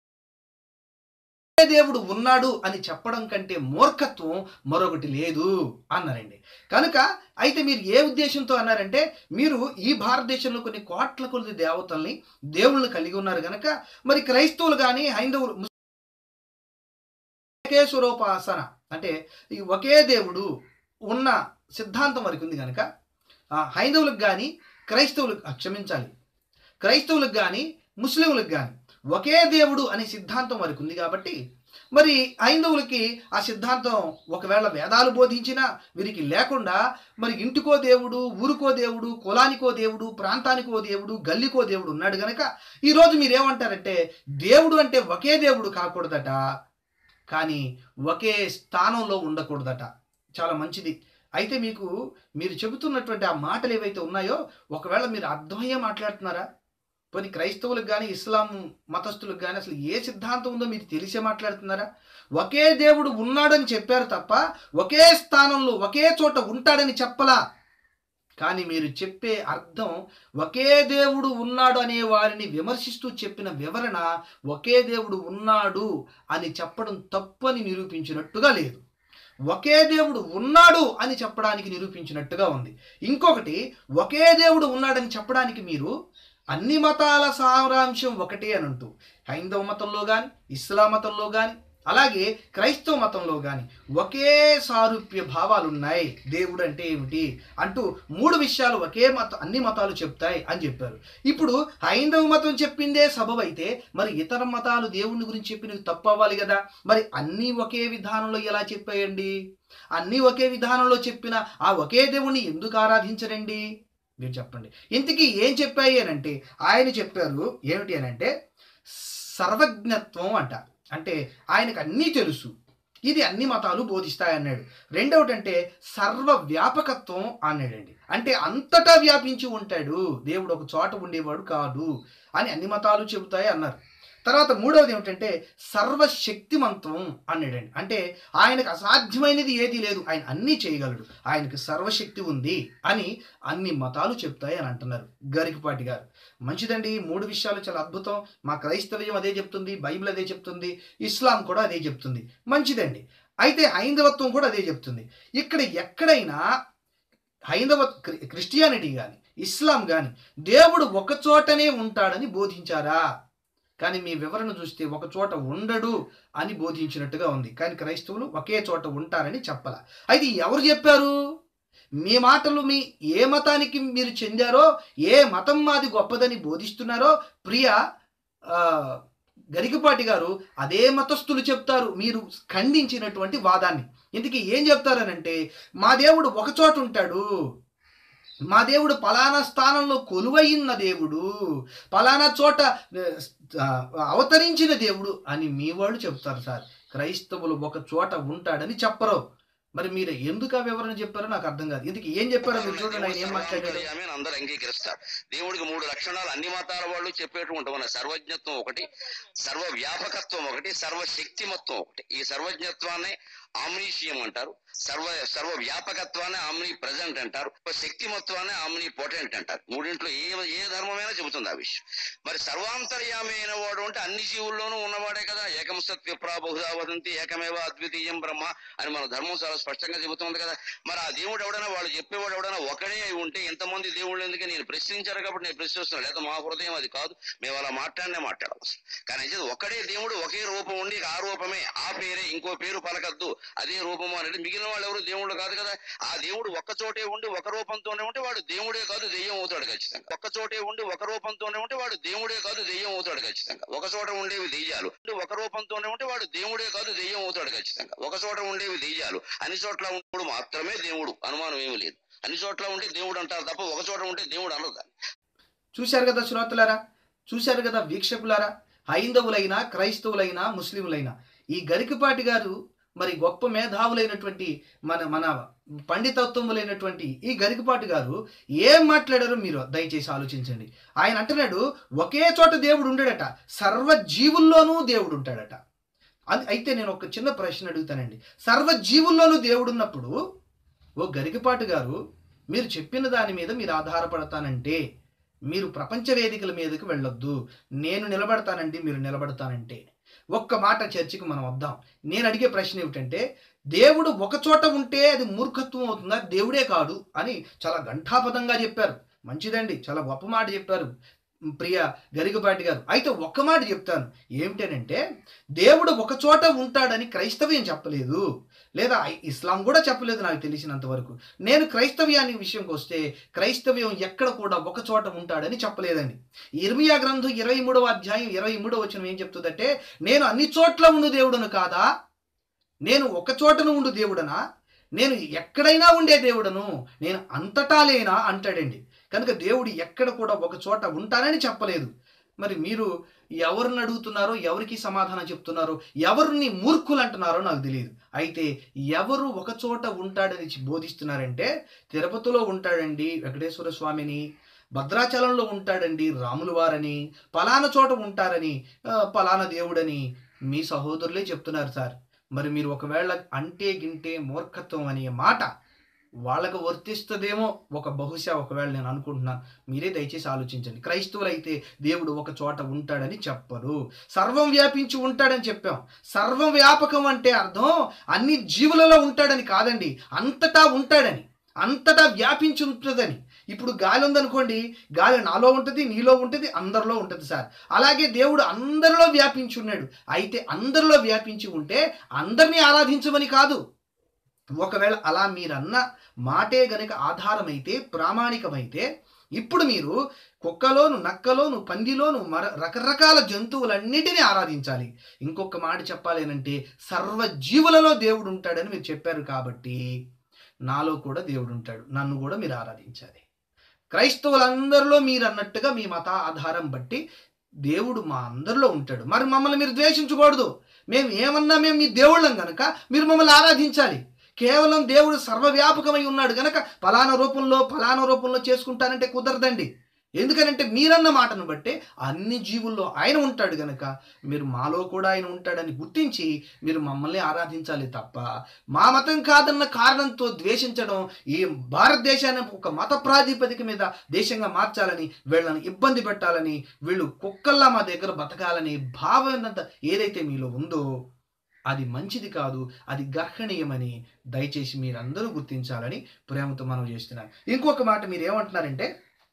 ఒకే దేవుడు ఉన్నాడు అని చెప్పడం కంటే మూర్ఖత్వం మరొకటి లేదు అన్నారండి కనుక అయితే మీరు ఏ ఉద్దేశంతో అన్నారంటే మీరు ఈ భారతదేశంలో కొన్ని కోట్ల కొద్ది దేవతల్ని దేవుళ్ళని కలిగి ఉన్నారు గనక మరి క్రైస్తవులు కానీ హైందవులు ముస్- ఒకే స్వరూపాసన అంటే ఈ ఒకే దేవుడు ఉన్న సిద్ధాంతం వరకు ఉంది కనుక ఆ, హైందవులకు కానీ క్రైస్తవులకు ఆ, క్షమించాలి క్రైస్తవులకు కానీ ముస్లింలకు కానీ ఒకే దేవుడు అనే సిద్ధాంతం వరకు ఉంది కాబట్టి మరి హైందవులకి ఆ సిద్ధాంతం ఒకవేళ వేదాలు బోధించినా వీరికి లేకుండా మరి ఇంటికో దేవుడు ఊరికో దేవుడు కులానికో దేవుడు ప్రాంతానికో దేవుడు గల్లికో దేవుడు ఉన్నాడు గనక ఈరోజు మీరేమంటారంటే దేవుడు అంటే ఒకే దేవుడు కాకూడదట కానీ ఒకే స్థానంలో ఉండకూడదట చాలా మంచిది అయితే మీకు మీరు చెబుతున్నటువంటి ఆ మాటలు ఏవైతే ఉన్నాయో ఒకవేళ మీరు అర్థమయ్యే మాట్లాడుతున్నారా పోనీ క్రైస్తవులకు కానీ ఇస్లాం మతస్థులకు కానీ అసలు ఏ సిద్ధాంతం ఉందో మీరు తెలిసే మాట్లాడుతున్నారా ఒకే దేవుడు ఉన్నాడని చెప్పారు తప్ప ఒకే స్థానంలో ఒకే చోట ఉంటాడని చెప్పలా కానీ మీరు చెప్పే అర్థం ఒకే దేవుడు ఉన్నాడు అనే వారిని విమర్శిస్తూ చెప్పిన వివరణ ఒకే దేవుడు ఉన్నాడు అని చెప్పడం తప్పు అని నిరూపించినట్టుగా లేదు ఒకే దేవుడు ఉన్నాడు అని చెప్పడానికి నిరూపించినట్టుగా ఉంది ఇంకొకటి ఒకే దేవుడు ఉన్నాడని చెప్పడానికి మీరు అన్ని మతాల సారాంశం ఒకటే అని అంటూ హైందవ మతంలో కానీ ఇస్లాం మతంలో కానీ అలాగే క్రైస్తవ మతంలో కానీ ఒకే సారూప్య భావాలు ఉన్నాయి దేవుడు అంటే ఏమిటి అంటూ మూడు విషయాలు ఒకే మత అన్ని మతాలు చెప్తాయి అని చెప్పారు ఇప్పుడు హైందవ మతం చెప్పిందే సబబైతే మరి ఇతర మతాలు దేవుని గురించి చెప్పినవి తప్పు అవ్వాలి కదా మరి అన్నీ ఒకే విధానంలో ఎలా చెప్పాయండి అన్నీ ఒకే విధానంలో చెప్పిన ఆ ఒకే దేవుణ్ణి ఎందుకు ఆరాధించరండి మీరు చెప్పండి ఇంతకీ ఏం చెప్పాయి అని అంటే ఆయన చెప్పారు ఏమిటి అని అంటే సర్వజ్ఞత్వం అంట అంటే ఆయనకు అన్నీ తెలుసు ఇది అన్ని మతాలు బోధిస్తాయన్నాడు రెండవటి అంటే సర్వ వ్యాపకత్వం అన్నాడండి అంటే అంతటా వ్యాపించి ఉంటాడు దేవుడు ఒక చోట ఉండేవాడు కాదు అని అన్ని మతాలు చెబుతాయి అన్నారు తర్వాత మూడవది ఏమిటంటే సర్వశక్తిమంతం అన్నాడండి అంటే ఆయనకు అసాధ్యమైనది ఏది లేదు ఆయన అన్నీ చేయగలడు ఆయనకు సర్వశక్తి ఉంది అని అన్ని మతాలు చెప్తాయి అని అంటున్నారు గరికపాటి గారు మంచిదండి ఈ మూడు విషయాలు చాలా అద్భుతం మా క్రైస్తవ్యం అదే చెప్తుంది బైబిల్ అదే చెప్తుంది ఇస్లాం కూడా అదే చెప్తుంది మంచిదండి అయితే హైందవత్వం కూడా అదే చెప్తుంది ఇక్కడ ఎక్కడైనా హైందవ క్రి- క్రిస్టియానిటీ కానీ ఇస్లాం కానీ దేవుడు ఒక చోటనే ఉంటాడని బోధించారా కానీ మీ వివరణ చూస్తే ఒక చోట ఉండడు అని బోధించినట్టుగా ఉంది కానీ క్రైస్తవులు ఒకే చోట ఉంటారని చెప్పాల అయితే ఎవరు చెప్పారు మీ మాటలు మీ ఏ మతానికి మీరు చెందారో ఏ మతం మాది గొప్పదని బోధిస్తున్నారో ప్రియ ఆ, గరికపాటి గారు అదే మతస్థులు చెప్తారు మీరు ఖండించినటువంటి వాదాన్ని ఇందుకే ఏం చెప్తారనంటే మా దేవుడు ఒక చోట ఉంటాడు మా దేవుడు పలానా స్థానంలో కొలువైన దేవుడు పలానా చోట ఆ, అవతరించిన దేవుడు అని మీ వాళ్ళు చెప్తారు సార్ క్రైస్తవులు ఒక చోట ఉంటాడని చెప్పరు మరి మీరు ఎందుకు ఆ వివరణ చెప్పారో నాకు అర్థం కాదు ఎందుకు ఏం చెప్పారో మీరు చూడండి ఆయన ఏం మాట్లాడారు సర్వాంతర్యామి అని అందరూ అంగీకరిస్తారు దేవుడికి మూడు లక్షణాలు అన్ని మతాల వాళ్ళు చెప్పేటువంటి మన సర్వజ్ఞత్వం ఒకటి సర్వ వ్యాపకత్వం ఒకటి సర్వశక్తిమత్వం ఒకటి ఈ సర్వజ్ఞత్వాన్ని ఆమ్నీషియం అంటారు సర్వ సర్వ వ్యాపకత్వాన్ని ఆమ్ని ప్రజెంట్ అంటారు శక్తిమత్వాన్ని ఆమ్ని పొటెంట్ అంటారు మూడింట్లో ఏ ఏ ధర్మమైనా చెబుతుంది ఆ విషయం మరి సర్వాంతర్యామి అయిన వాడు అంటే అన్ని జీవుల్లోనూ ఉన్నవాడే కదా ఏకం సత్ విప్రా బహుధా వదంతి ఏకమేవ అద్వితీయం బ్రహ్మ అని మన ధర్మం చాలా స్పష్టంగా చెబుతుంది కదా మరి ఆ దేవుడు ఎవడైనా వాళ్ళు చెప్పేవాడు ఎవడైనా ఒకడే అయి ఉంటే ఎంతమంది దేవుళ్ళు ఎందుకు నేను ప్రశ్నించారు కాబట్టి నేను ప్రశ్నిస్తున్నాను లేదా మా హృదయం అది కాదు మేము అలా మాట్లాడనే మాట్లాడము అసలు. కానీ అయితే ఒకడే దేవుడు ఒకే రూపం ఉండి ఆ రూపమే ఆ పేరే ఇంకో పేరు పలకద్దు అదే రూపము అనేది మిగిలిన వాళ్ళు ఎవరు దేవుళ్ళు కాదు కదా ఆ దేవుడు ఒక్క చోటే ఉండి ఒక రూపంతోనే ఉంటే వాడు దేవుడే కాదు దెయ్యం అవుతాడు ఖచ్చితంగా ఒక్క చోటే ఉండి ఒక రూపంతోనే ఉంటే వాడు దేవుడే కాదు దెయ్యం అవుతాడు ఖచ్చితంగా ఒక చోట ఉండేవి దెయ్యాలు ఉండి ఒక రూపంతోనే ఉంటే వాడు దేవుడే కాదు దెయ్యం అవుతాడు ఖచ్చితంగా ఒక చోట ఉండేవి దెయ్యాలు అన్ని చోట్ల ఉన్నప్పుడు మాత్రమే దేవుడు అనుమానం ఏమీ లేదు అన్ని చోట్ల ఉంటే దేవుడు అంటారు తప్ప ఒక చోట ఉంటే దేవుడు అనరు దాన్ని. చూశారు కదా శ్రోతలారా చూశారు కదా వీక్షకులారా హైందవులైనా క్రైస్తవులైనా ముస్లింలైనా ఈ గరికపాటి గారు మరి గొప్ప మేధావులైనటువంటి మన మన పండితత్వములైనటువంటి ఈ గరికపాటి గారు ఏం మాట్లాడారో మీరు దయచేసి ఆలోచించండి ఆయన అంటున్నాడు ఒకే చోట దేవుడు ఉండడట సర్వ జీవుల్లోనూ దేవుడు ఉంటాడట అది అయితే నేను ఒక చిన్న ప్రశ్న అడుగుతానండి సర్వ జీవుల్లోనూ దేవుడు ఉన్నప్పుడు ఓ గరికపాటి గారు మీరు చెప్పిన దాని మీద మీరు ఆధారపడతానంటే మీరు ప్రపంచ వేదికల మీదకి వెళ్ళొద్దు నేను నిలబడతానండి మీరు నిలబడతానంటే ఒక్క మాట చర్చకు మనం వద్దాం నేను అడిగే ప్రశ్న ఏమిటంటే దేవుడు ఒక చోట ఉంటే అది మూర్ఖత్వం అవుతుందా దేవుడే కాదు అని చాలా ఘంటాపదంగా చెప్పారు మంచిదండి చాలా గొప్ప మాట చెప్పారు ప్రియ గరికపాటి గారు అయితే ఒక్క మాట చెప్తాను ఏమిటనంటే దేవుడు ఒక చోట ఉంటాడని క్రైస్తవ్యం చెప్పలేదు లేదా ఇస్లాం కూడా చెప్పలేదు నాకు తెలిసినంత వరకు నేను క్రైస్తవ్యాన్ని విషయంకి వస్తే క్రైస్తవ్యం ఎక్కడ కూడా ఒక చోట ఉంటాడని చెప్పలేదండి ఇర్మియా గ్రంథం ఇరవై మూడవ అధ్యాయం ఇరవై మూడవ వచనం ఏం చెప్తుందంటే నేను అన్ని చోట్ల ఉండు దేవుడను కాదా నేను ఒక చోటను ఉండు దేవుడనా నేను ఎక్కడైనా ఉండే దేవుడను నేను అంతటా లేనా అంటాడండి కనుక దేవుడు ఎక్కడ కూడా ఒక చోట ఉంటానని చెప్పలేదు మరి మీరు ఎవరిని అడుగుతున్నారో ఎవరికి సమాధానం చెప్తున్నారో ఎవరిని మూర్ఖులు అంటున్నారో నాకు తెలియదు అయితే ఎవరు ఒక చోట ఉంటాడని బోధిస్తున్నారంటే తిరుపతిలో ఉంటాడండి వెంకటేశ్వర స్వామిని భద్రాచలంలో ఉంటాడండి రాముల వారని పలానా చోట ఉంటారని ఆ, పలానా దేవుడని మీ సహోదరులే చెప్తున్నారు సార్ మరి మీరు ఒకవేళ అంటే గింటే మూర్ఖత్వం అనే మాట వాళ్ళకు వర్తిస్తుందేమో ఒక బహుశా ఒకవేళ నేను అనుకుంటున్నాను మీరే దయచేసి ఆలోచించండి క్రైస్తవులైతే దేవుడు ఒక చోట ఉంటాడని చెప్పరు సర్వం వ్యాపించి ఉంటాడని చెప్పాం సర్వం వ్యాపకం అంటే అర్థం అన్ని జీవులలో ఉంటాడని కాదండి అంతటా ఉంటాడని అంతటా వ్యాపించి ఉంటుందని ఇప్పుడు గాలి ఉందనుకోండి గాలి నాలో ఉంటుంది నీలో ఉంటుంది అందరిలో ఉంటుంది సార్ అలాగే దేవుడు అందరిలో వ్యాపించి ఉన్నాడు అయితే అందరిలో వ్యాపించి ఉంటే అందరినీ ఆరాధించమని కాదు ఒకవేళ అలా మీరన్న మాటే గనక ఆధారమైతే ప్రామాణికమైతే ఇప్పుడు మీరు కుక్కలోను నక్కలోను పందిలోను మర రకరకాల జంతువులన్నిటినీ ఆరాధించాలి ఇంకొక మాట చెప్పాలేనంటే సర్వజీవులలో దేవుడు ఉంటాడని మీరు చెప్పారు కాబట్టి నాలో కూడా దేవుడు ఉంటాడు నన్ను కూడా మీరు ఆరాధించాలి క్రైస్తవులందరిలో మీరు అన్నట్టుగా మీ మత ఆధారం బట్టి దేవుడు మా అందరిలో ఉంటాడు మరి మమ్మల్ని మీరు ద్వేషించకూడదు మేము ఏమన్నా మేము మీ దేవుళ్ళం గనక మీరు మమ్మల్ని ఆరాధించాలి కేవలం దేవుడు సర్వవ్యాపకమై ఉన్నాడు గనక ఫలానా రూపంలో ఫలానా రూపంలో చేసుకుంటానంటే కుదరదండి ఎందుకనంటే మీరన్న మాటను బట్టే అన్ని జీవుల్లో ఆయన ఉంటాడు గనక మీరు మాలో కూడా ఆయన ఉంటాడని గుర్తించి మీరు మమ్మల్ని ఆరాధించాలి తప్ప మా మతం కాదన్న కారణంతో ద్వేషించడం ఈ భారతదేశాన్ని ఒక మత ప్రాతిపదిక మీద దేశంగా మార్చాలని వీళ్ళని ఇబ్బంది పెట్టాలని వీళ్ళు కుక్కల్లా మా దగ్గర బతకాలని భావన ఏదైతే మీలో ఉందో అది మంచిది కాదు అది గర్హణీయమని దయచేసి మీరందరూ గుర్తించాలని ప్రేమతో మనం చేస్తున్నాను ఇంకొక మాట మీరు ఏమంటున్నారంటే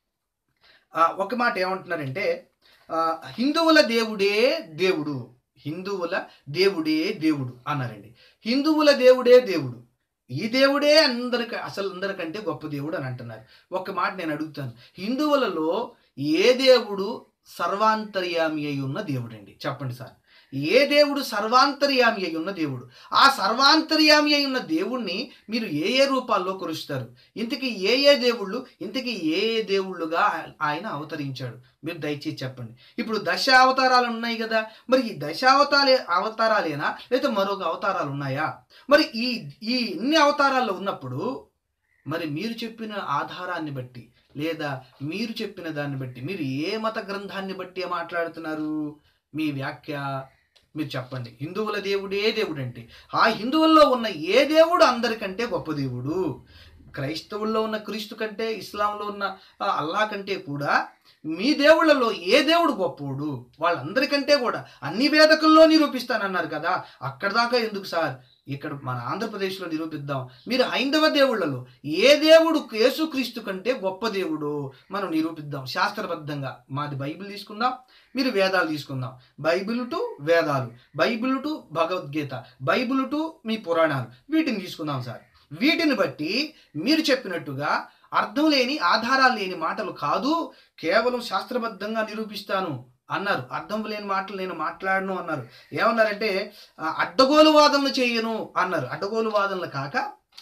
ఆ, ఒక మాట ఏమంటున్నారంటే ఆ, హిందువుల దేవుడే దేవుడు హిందువుల దేవుడే దేవుడు అన్నారండి హిందువుల దేవుడే దేవుడు ఈ దేవుడే అందరికి అసలు అందరికంటే గొప్ప దేవుడు అని అంటున్నారు ఒక మాట నేను అడుగుతాను హిందువులలో ఏ దేవుడు సర్వాంతర్యామి అయి ఉన్న దేవుడు అండి చెప్పండి సార్ ఏ దేవుడు సర్వాంతర్యామి అయి ఉన్న దేవుడు ఆ సర్వాంతర్యామి అయి ఉన్న దేవుణ్ణి మీరు ఏ ఏ రూపాల్లో కొలుస్తారు ఇంతకీ ఏ ఏ దేవుళ్ళు ఇంతకీ ఏ ఏ దేవుళ్ళుగా ఆయన అవతరించాడు మీరు దయచేసి చెప్పండి ఇప్పుడు దశ అవతారాలు ఉన్నాయి కదా మరి ఈ దశ అవతారే అవతారాలేనా లేదా మరొక అవతారాలు ఉన్నాయా మరి ఈ ఈ ఇన్ని అవతారాల్లో ఉన్నప్పుడు మరి మీరు చెప్పిన ఆధారాన్ని బట్టి లేదా మీరు చెప్పిన దాన్ని బట్టి మీరు ఏ మత గ్రంథాన్ని బట్టి మాట్లాడుతున్నారు మీ వ్యాఖ్య మీరు చెప్పండి హిందువుల దేవుడే దేవుడు అంటే ఆ హిందువుల్లో ఉన్న ఏ దేవుడు అందరికంటే గొప్ప దేవుడు క్రైస్తవుల్లో ఉన్న క్రీస్తు కంటే ఇస్లాంలో ఉన్న ఆ, అల్లా కంటే కూడా మీ దేవుళ్ళలో ఏ దేవుడు గొప్పోడు వాళ్ళందరికంటే కూడా అన్ని వేదకుల్లో నిరూపిస్తానన్నారు కదా అక్కడ దాకా ఎందుకు సార్ ఇక్కడ మన ఆంధ్రప్రదేశ్లో నిరూపిద్దాం మీరు హైందవ దేవుళ్ళలో ఏ దేవుడు యేసుక్రీస్తు కంటే గొప్ప దేవుడు మనం నిరూపిద్దాం శాస్త్రబద్ధంగా మాది బైబిల్ తీసుకుందాం మీరు వేదాలు తీసుకుందాం బైబిల్ టు వేదాలు Bible to Bhagavad Gita Bible to మీ పురాణాలు వీటిని తీసుకుందాం సార్ వీటిని బట్టి మీరు చెప్పినట్టుగా అర్థం లేని ఆధారాలు లేని మాటలు కాదు కేవలం శాస్త్రబద్ధంగా నిరూపిస్తాను అన్నారు అర్థం లేని మాటలు నేను మాట్లాడను అన్నారు ఏమన్నారంటే ఆ, అడ్డగోలు వాదనలు చేయను అన్నారు అడ్డగోలు వాదనలు కాక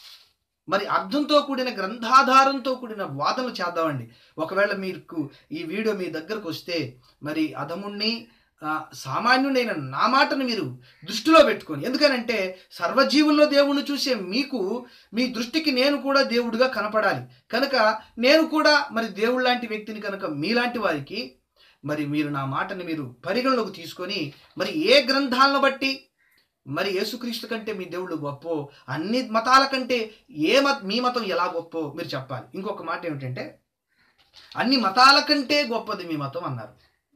మరి అర్థంతో కూడిన గ్రంథాధారంతో కూడిన వాదనలు చేద్దామండి ఒకవేళ మీకు ఈ వీడియో మీ దగ్గరకు వస్తే మరి అధముణ్ణి ఆ, సామాన్యుడైన నా మాటను మీరు దృష్టిలో పెట్టుకొని ఎందుకనంటే సర్వజీవుల్లో దేవుణ్ణి చూసే మీకు మీ దృష్టికి నేను కూడా దేవుడిగా కనపడాలి కనుక నేను కూడా మరి దేవుడు లాంటి వ్యక్తిని కనుక మీలాంటి వారికి మరి మీరు నా మాటని మీరు పరిగణలోకి తీసుకొని మరి ఏ గ్రంథాలను బట్టి మరి యేసుక్రీస్తు కంటే మీ దేవుడు గొప్ప అన్ని మతాల కంటే ఏ మత మీ మతం ఎలా గొప్ప మీరు చెప్పాలి ఇంకొక మాట ఏమిటంటే అన్ని మతాల కంటే గొప్పది మీ మతం అన్నారు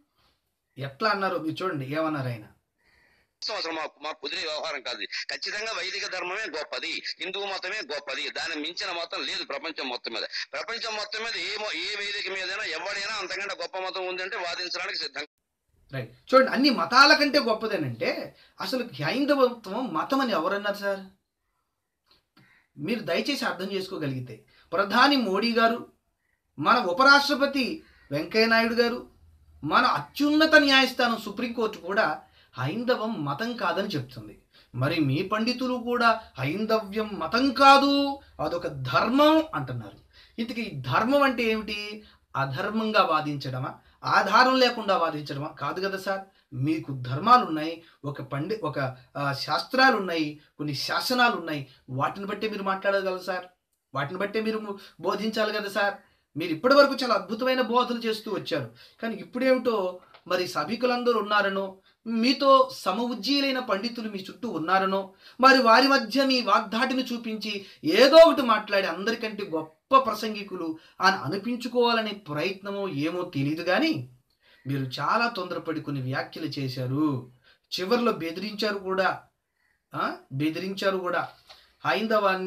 ఎట్లా అన్నారో మీరు చూడండి ఏమన్నారు ఆయన అసలు మాకు మాకు కుదిరే వ్యవహారం కాదు ఖచ్చితంగా వైదిక ధర్మమే గొప్పది హిందూ మతమే గొప్పది దాన్ని మించిన మతం లేదు ప్రపంచం మొత్తం మీద ప్రపంచం మొత్తం మీద ఏ మొ- ఏ వేదిక మీదైనా ఎవడైనా అంతకంటే గొప్ప మతం ఉందంటే వాదించడానికి సిద్ధంగా రైట్ చూడండి అన్ని మతాల కంటే గొప్పదేనంటే అసలు హైందవత్వం మతం అని ఎవరన్నారు సార్ మీరు దయచేసి అర్థం చేసుకోగలిగితే ప్రధాని మోడీ గారు మన ఉపరాష్ట్రపతి వెంకయ్య నాయుడు గారు మన అత్యున్నత న్యాయస్థానం సుప్రీంకోర్టు కూడా హైందవం మతం కాదని చెప్తుంది మరి మీ పండితులు కూడా హైందవ్యం మతం కాదు అదొక ధర్మం అంటున్నారు ఇంతకీ ఈ ధర్మం అంటే ఏమిటి అధర్మంగా వాదించడమా ఆధారం లేకుండా వాదించడమా కాదు కదా సార్ మీకు ధర్మాలు ఉన్నాయి ఒక పండి ఒక ఆ, శాస్త్రాలు ఉన్నాయి కొన్ని శాసనాలు ఉన్నాయి వాటిని బట్టే మీరు మాట్లాడగలరు సార్ వాటిని బట్టే మీరు బోధించాలి కదా సార్ మీరు ఇప్పటి వరకు చాలా అద్భుతమైన బోధనలు చేస్తూ వచ్చారు కానీ ఇప్పుడేమిటో మరి సభికులందరూ ఉన్నారనో మీతో సమఉజ్జీలైన పండితులు మీ చుట్టూ ఉన్నారనో మరి వారి మధ్య మీ వాగ్దాటిని చూపించి ఏదో ఒకటి మాట్లాడి అందరికంటే గొప్ప ప్రసంగికులు అని అనిపించుకోవాలనే ప్రయత్నమో ఏమో తెలియదు కానీ మీరు చాలా తొందరపడి కొన్ని వ్యాఖ్యలు చేశారు చివరిలో బెదిరించారు కూడా ఆ? బెదిరించారు కూడా హైందవాన్ని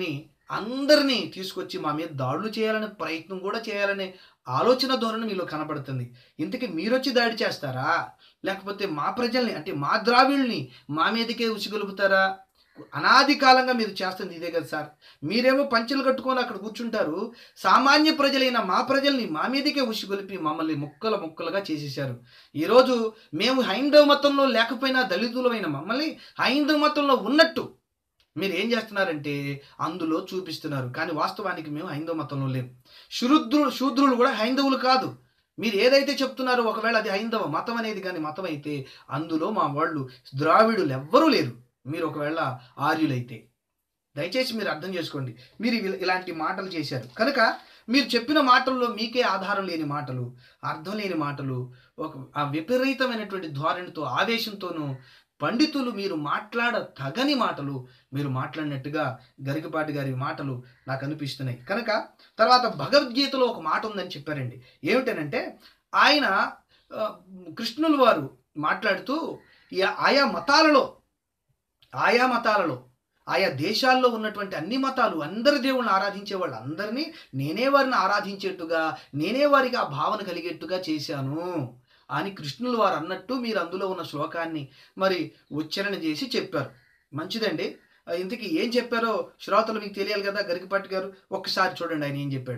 అందరినీ తీసుకొచ్చి మా మీద దాడులు చేయాలనే ప్రయత్నం కూడా చేయాలనే ఆలోచన ధోరణి మీలో కనపడుతుంది ఇంతకీ మీరొచ్చి దాడి చేస్తారా లేకపోతే మా ప్రజల్ని అంటే మా ద్రావిడ్ని మా మీదకే ఉసిగొలుపుతారా అనాది కాలంగా మీరు చేస్తుంది ఇదే కదా సార్ మీరేమో పంచెలు కట్టుకొని అక్కడ కూర్చుంటారు సామాన్య ప్రజలైన మా ప్రజల్ని మా మీదకే ఉసిగొలిపి మమ్మల్ని ముక్కలు ముక్కలుగా చేసేశారు ఈరోజు మేము హైందవ మతంలో లేకపోయినా దళితులమైన మమ్మల్ని హైందవ మతంలో ఉన్నట్టు మీరు ఏం చేస్తున్నారంటే అందులో చూపిస్తున్నారు కానీ వాస్తవానికి మేము హైందవ మతంలో లేము శూద్రులు శూద్రులు కూడా హైందవులు కాదు మీరు ఏదైతే చెప్తున్నారో ఒకవేళ అది హైందవ మతం అనేది కానీ మతం అయితే అందులో మా వాళ్ళు ద్రావిడులు ఎవ్వరూ లేరు మీరు ఒకవేళ ఆర్యులైతే దయచేసి మీరు అర్థం చేసుకోండి మీరు ఇవి- ఇలాంటి మాటలు చేశారు కనుక మీరు చెప్పిన మాటల్లో మీకే ఆధారం లేని మాటలు అర్థం లేని మాటలు ఒక ఆ విపరీతమైనటువంటి ధోరణితో ఆవేశంతోనూ పండితులు మీరు మాట్లాడ తగని మాటలు మీరు మాట్లాడినట్టుగా గరికపాటి గారి మాటలు నాకు అనిపిస్తున్నాయి కనుక తర్వాత భగవద్గీతలో ఒక మాట ఉందని చెప్పారండి ఏమిటనంటే ఆయన ఆ, కృష్ణుల వారు మాట్లాడుతూ ఈ ఆయా మతాలలో ఆయా మతాలలో ఆయా దేశాల్లో ఉన్నటువంటి అన్ని మతాలు అందరి దేవుళ్ళని ఆరాధించే వాళ్ళందరినీ నేనే వారిని ఆరాధించేట్టుగా నేనే వారికి ఆ భావన కలిగేట్టుగా చేశాను అని కృష్ణుల వారు అన్నట్టు మీరు అందులో ఉన్న శ్లోకాన్ని మరి ఉచ్చారణ చేసి చెప్పారు మంచిదండి ఆ, ఇంతకీ ఏం చెప్పారో శ్రోతలు మీకు తెలియాలి కదా గరికపాటి గారు ఒక్కసారి చూడండి ఆయన ఏం చెప్పాడు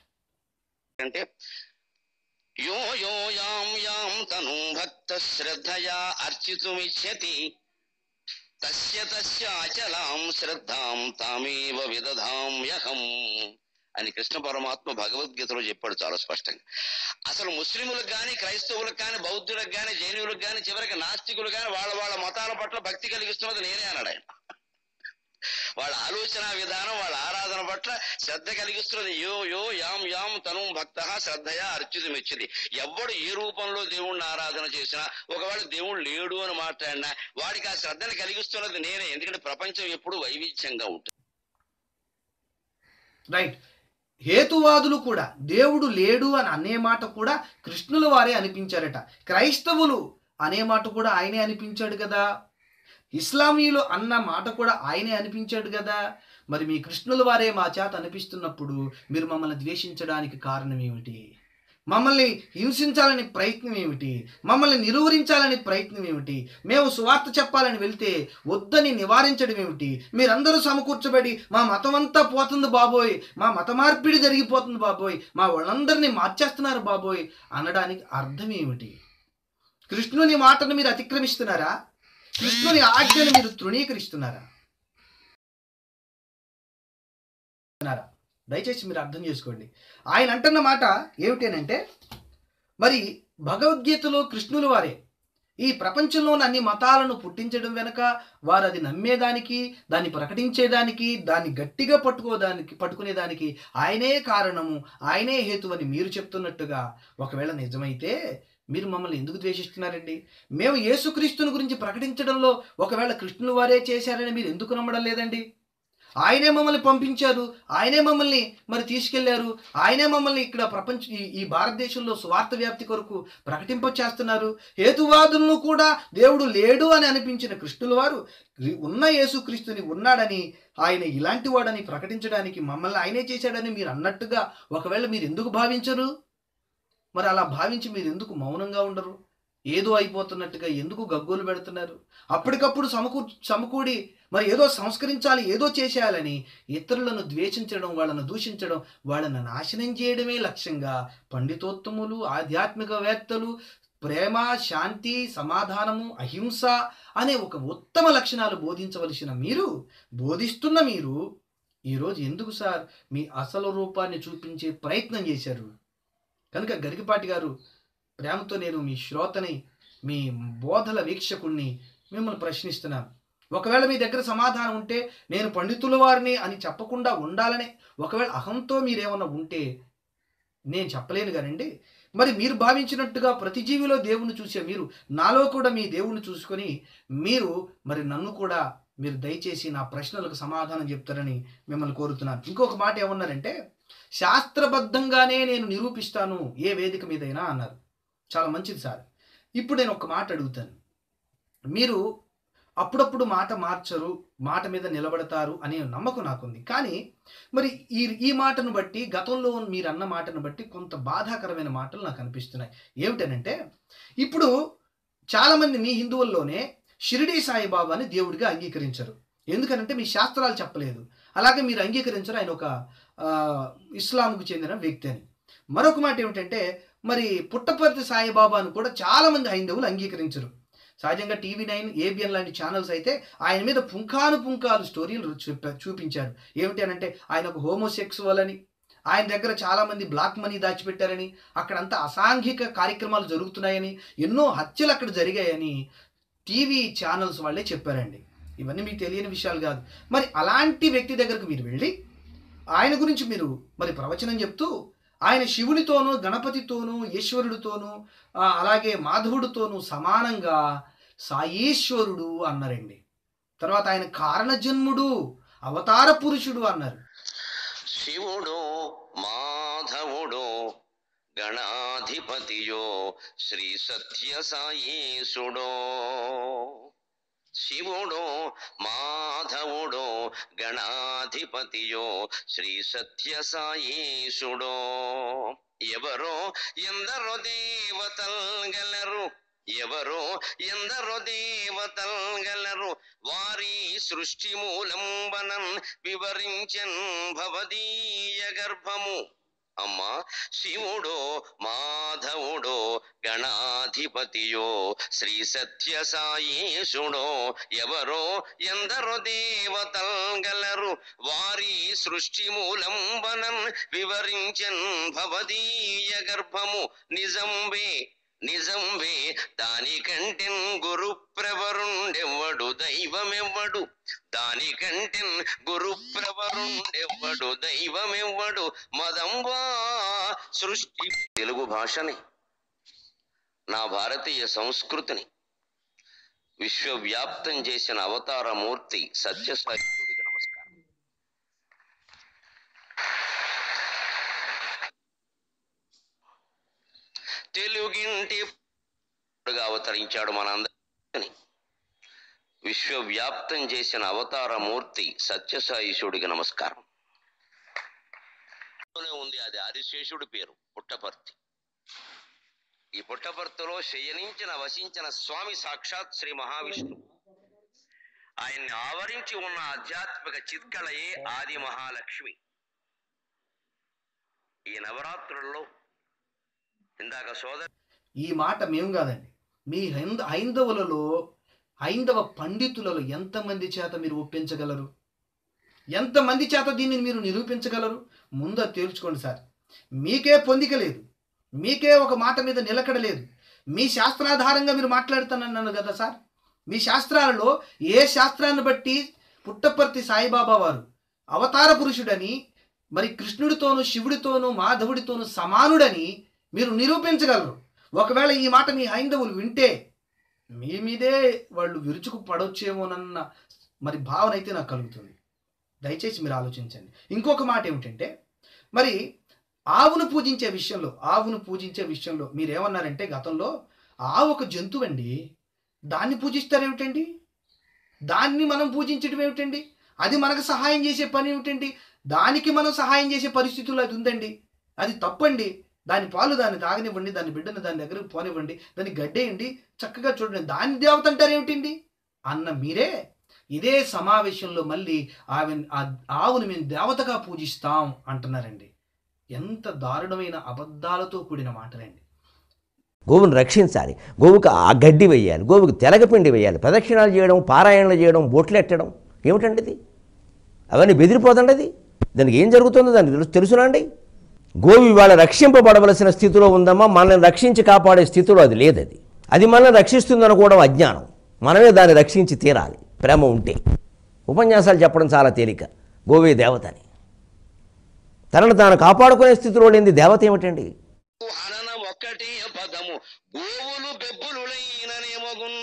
అంటే యో యో యాం యాం తను భక్త శ్రద్ధయా అర్చితుమిచ్చతి తస్య తస్య అచలాం శ్రద్ధాం తామేవ విదధామ్యహం అని కృష్ణ పరమాత్మ భగవద్గీతలో చెప్పాడు చాలా స్పష్టంగా అసలు ముస్లిములకు కానీ క్రైస్తవులకు కానీ బౌద్ధులకు కానీ జైనులకు కానీ చివరికి నాస్తికులు కానీ వాళ్ళ వాళ్ళ మతాల పట్ల భక్తి కలిగిస్తున్నది నేనే అన్నాడు ఆయన వాళ్ళ ఆలోచన విధానం వాళ్ళ ఆరాధన పట్ల శ్రద్ధ కలిగిస్తున్నది యో యో యాం యాం తను భక్త శ్రద్ధయా అర్చితమిచ్చింది ఎవడు ఏ రూపంలో దేవుణ్ణి ఆరాధన చేసినా ఒకవేళ దేవుడు లేడు అని మాట్లాడినా వాడికి ఆ శ్రద్ధను కలిగిస్తున్నది నేనే ఎందుకంటే ప్రపంచం ఎప్పుడు వైవిధ్యంగా ఉంటుంది రైట్ హేతువాదులు కూడా దేవుడు లేడు అని అనే మాట కూడా కృష్ణుల వారే అనిపించారట క్రైస్తవులు అనే మాట కూడా ఆయనే అనిపించాడు కదా ఇస్లామీయులు అన్న మాట కూడా ఆయనే అనిపించాడు కదా మరి మీ కృష్ణుల వారే మా చేత అనిపిస్తున్నప్పుడు మీరు మమ్మల్ని ద్వేషించడానికి కారణం ఏమిటి మమ్మల్ని హింసించాలని ప్రయత్నం ఏమిటి మమ్మల్ని నిలువరించాలని ప్రయత్నం ఏమిటి మేము సువార్త చెప్పాలని వెళ్తే వద్దని నివారించడం ఏమిటి మీరందరూ సమకూర్చబడి మా మతం అంతా పోతుంది బాబోయ్ మా మత మార్పిడి జరిగిపోతుంది బాబోయ్ మా వాళ్ళందరినీ మార్చేస్తున్నారు బాబోయ్ అనడానికి అర్థం ఏమిటి కృష్ణుని మాటను మీరు అతిక్రమిస్తున్నారా కృష్ణుని ఆజ్ఞను మీరు తృణీకరిస్తున్నారా అన్నారా? దయచేసి మీరు అర్థం చేసుకోండి ఆయన అంటున్న మాట ఏమిటేనంటే మరి భగవద్గీతలో కృష్ణుల వారే ఈ ప్రపంచంలో ఉన్న అన్ని మతాలను పుట్టించడం వెనక వారు అది నమ్మేదానికి దాన్ని ప్రకటించేదానికి దాన్ని గట్టిగా పట్టుకోదానికి పట్టుకునేదానికి ఆయనే కారణము ఆయనే హేతు అని మీరు చెప్తున్నట్టుగా ఒకవేళ నిజమైతే మీరు మమ్మల్ని ఎందుకు ద్వేషిస్తున్నారండి మేము యేసుక్రీస్తుని గురించి ప్రకటించడంలో ఒకవేళ కృష్ణుల వారే చేశారని మీరు ఎందుకు నమ్మడం లేదండి ఆయనే మమ్మల్ని పంపించారు ఆయనే మమ్మల్ని మరి తీసుకెళ్లారు ఆయనే మమ్మల్ని ఇక్కడ ప్రపంచ ఈ- ఈ భారతదేశంలో స్వార్థ వ్యాప్తి కొరకు ప్రకటింప చేస్తున్నారు హేతువాదులను కూడా దేవుడు లేడు అని అనిపించిన కృష్ణుల వారు ఉన్న యేసుక్రీస్తుని ఉన్నాడని ఆయన ఇలాంటి వాడని ప్రకటించడానికి మమ్మల్ని ఆయనే చేశాడని మీరు అన్నట్టుగా ఒకవేళ మీరు ఎందుకు భావించరు మరి అలా భావించి మీరు ఎందుకు మౌనంగా ఉండరు ఏదో అయిపోతున్నట్టుగా ఎందుకు గగ్గోలు పెడుతున్నారు అప్పటికప్పుడు సమకూ సమకూడి మరి ఏదో సంస్కరించాలి ఏదో చేసేయాలని ఇతరులను ద్వేషించడం వాళ్ళను దూషించడం వాళ్ళను నాశనం చేయడమే లక్ష్యంగా పండితోత్తములు ఆధ్యాత్మికవేత్తలు ప్రేమ శాంతి సమాధానము అహింస అనే ఒక ఉత్తమ లక్షణాలు బోధించవలసిన మీరు బోధిస్తున్న మీరు ఈరోజు ఎందుకు సార్ మీ అసలు రూపాన్ని చూపించే ప్రయత్నం చేశారు కనుక గరికపాటి గారు ప్రేమతో నేను మీ శ్రోతని మీ బోధల వీక్షకుణ్ణి మిమ్మల్ని ప్రశ్నిస్తున్నాను ఒకవేళ మీ దగ్గర సమాధానం ఉంటే నేను పండితుల వారిని అని చెప్పకుండా ఉండాలనే ఒకవేళ అహంతో మీరేమన్నా ఉంటే నేను చెప్పలేను కానండి మరి మీరు భావించినట్టుగా ప్రతి జీవిలో దేవుణ్ణి చూసే మీరు నాలో కూడా మీ దేవుణ్ణి చూసుకొని మీరు మరి నన్ను కూడా మీరు దయచేసి నా ప్రశ్నలకు సమాధానం చెప్తారని మిమ్మల్ని కోరుతున్నాను ఇంకొక మాట ఏమన్నారంటే శాస్త్రబద్ధంగానే నేను నిరూపిస్తాను ఏ వేదిక మీదైనా అన్నారు చాలా మంచిది సార్ ఇప్పుడు నేను ఒక మాట అడుగుతాను మీరు అప్పుడప్పుడు మాట మార్చరు మాట మీద నిలబడతారు అనే నమ్మకం నాకుంది కానీ మరి ఈ ఈ మాటను బట్టి గతంలో మీరు అన్న మాటను బట్టి కొంత బాధాకరమైన మాటలు నాకు అనిపిస్తున్నాయి ఏమిటనంటే ఇప్పుడు చాలామంది మీ హిందువుల్లోనే షిరిడీ సాయిబాబాని దేవుడిగా అంగీకరించరు ఎందుకనంటే మీ శాస్త్రాలు చెప్పలేదు అలాగే మీరు అంగీకరించరు ఆయన ఒక ఆ, ఇస్లాంకు చెందిన వ్యక్తి అని మరొక మాట ఏమిటంటే మరి పుట్టపర్తి సాయిబాబాను కూడా చాలామంది హైందవులు అంగీకరించరు సహజంగా టీవీ నైన్ ఏబిఎన్ లాంటి ఛానల్స్ అయితే ఆయన మీద పుంఖాను పుంఖాలు స్టోరీలు చూపా- చూపించారు ఏమిటి అనంటే ఆయన ఒక హోమోసెక్సువల్ అని ఆయన దగ్గర చాలామంది బ్లాక్ మనీ దాచిపెట్టారని అక్కడంతా అసాంఘిక కార్యక్రమాలు జరుగుతున్నాయని ఎన్నో హత్యలు అక్కడ జరిగాయని టీవీ ఛానల్స్ వాళ్ళే చెప్పారండి ఇవన్నీ మీకు తెలియని విషయాలు కాదు మరి అలాంటి వ్యక్తి దగ్గరకు మీరు వెళ్ళి ఆయన గురించి మీరు మరి ప్రవచనం చెప్తూ ఆయన శివునితోనూ గణపతితోనూ ఈశ్వరుడితోనూ ఆ, అలాగే మాధవుడితోనూ సమానంగా సాయేశ్వరుడు అన్నారండి తర్వాత ఆయన కారణజన్ముడు అవతార పురుషుడు అన్నారు శివుడు మాధవుడు గణాధిపతియో శ్రీ సత్య సాయేశుడో శివుడు మాధవుడు గణాధిపతియో శ్రీ సత్య సాయేశుడో ఎవరో ఎందరో దేవతల్ గలరు ఎవరో ఎందరో దేవతల్ గలరు వారి సృష్టి మూలంబనన్ వివరించన్ భవదీయ గర్భము అమ్మా శివుడో మాధవుడో గణాధిపతియో శ్రీ సత్య సాయేశుడో ఎవరో ఎందరో దేవతల్ గలరు వారి సృష్టి మూలంబనన్ వివరించన్ భవదీయ గర్భము నిజంబే నిజంబే దానికంటెన్ గురు ప్రవరుండెవ్వడు దైవమెవ్వడు దానికంటెన్ గురు ప్రవరుండెవ్వడు దైవమెవ్వడు మదంబా సృష్టి తెలుగు భాషని నా భారతీయ సంస్కృతిని విశ్వవ్యాప్తం చేసిన అవతార మూర్తి సత్యసాయికుడికి నమస్కారం తెలుగింటి గా అవతరించాడు మనందరిని విశ్వవ్యాప్తం చేసిన అవతార మూర్తి సత్యసాయిశుడికి నమస్కారం లోనే ఉంది అది ఆదిశేషుడి పేరు పుట్టపర్తి ఈ పుట్టపర్తిలో శయనించిన వసించిన స్వామి సాక్షాత్ శ్రీ మహావిష్ణు ఆయన్ని ఆవరించి ఉన్న ఆధ్యాత్మిక చిత్కళయే ఆది మహాలక్ష్మి ఈ నవరాత్రుల్లో ఇందాక సోదరు ఈ మాట మేము కాదండి మీ హైంద హైందవులలో హైందవ పండితులలో ఎంతమంది చేత మీరు ఒప్పించగలరు ఎంతమంది చేత దీన్ని మీరు నిరూపించగలరు ముందు అది తేల్చుకోండి సార్ మీకే పొందిక లేదు మీకే ఒక మాట మీద నిలకడ లేదు మీ శాస్త్రాధారంగా మీరు మాట్లాడుతానన్నాను కదా సార్ మీ శాస్త్రాలలో ఏ శాస్త్రాన్ని బట్టి పుట్టపర్తి సాయిబాబా వారు అవతార పురుషుడని మరి కృష్ణుడితోనూ శివుడితోనూ మాధవుడితోనూ సమానుడని మీరు నిరూపించగలరు ఒకవేళ ఈ మాట మీ హైందవులు వింటే మీ మీదే వాళ్ళు విరుచుకు పడవచ్చేమోనన్న మరి భావన అయితే నాకు కలుగుతుంది దయచేసి మీరు ఆలోచించండి ఇంకొక మాట ఏమిటంటే మరి ఆవును పూజించే విషయంలో ఆవును పూజించే విషయంలో మీరేమన్నారంటే గతంలో ఆవు ఒక జంతువు అండి దాన్ని పూజిస్తారేమిటండి దాన్ని మనం పూజించడం ఏమిటండి అది మనకు సహాయం చేసే పని ఏమిటండి దానికి మనం సహాయం చేసే పరిస్థితుల్లో అది ఉందండి అది తప్పండి దాని పాలు దాన్ని తాగనివ్వండి దాని బిడ్డను దాని దగ్గరకు పోనివ్వండి దాన్ని గడ్డేయండి చక్కగా చూడండి దాని దేవత అంటారు ఏమిటండి అన్న మీరే ఇదే సమావేశంలో మళ్ళీ ఆమె ఆ ఆవును మేము దేవతగా పూజిస్తాం అంటున్నారండి ఎంత దారుణమైన అబద్ధాలతో కూడిన మాటలండి గోవును రక్షించాలి గోవుకు ఆ గడ్డి వేయాలి గోవుకు తెలగపిండి వేయాలి ప్రదక్షిణాలు చేయడం పారాయణలు చేయడం బొట్లు ఎట్టడం ఏమిటండి ఇది అవన్నీ బెదిరిపోదండి అది దానికి ఏం జరుగుతుందో దానికి తెలుసు తెలుసునండి గోవు ఇవాళ రక్షింపబడవలసిన స్థితిలో ఉందమ్మా మనల్ని రక్షించి కాపాడే స్థితిలో అది లేదు అది అది మనల్ని రక్షిస్తుందనుకోవడం అజ్ఞానం మనమే దాన్ని రక్షించి తీరాలి ప్రేమ ఉంటే ఉపన్యాసాలు చెప్పడం చాలా తేలిక గోవే దేవతని తనను తాను కాపాడుకునే స్థితిలో లేని దేవత ఏమిటండి హనన ఒక్కటే పదము గోవులు బెబ్బులులైననేమగున్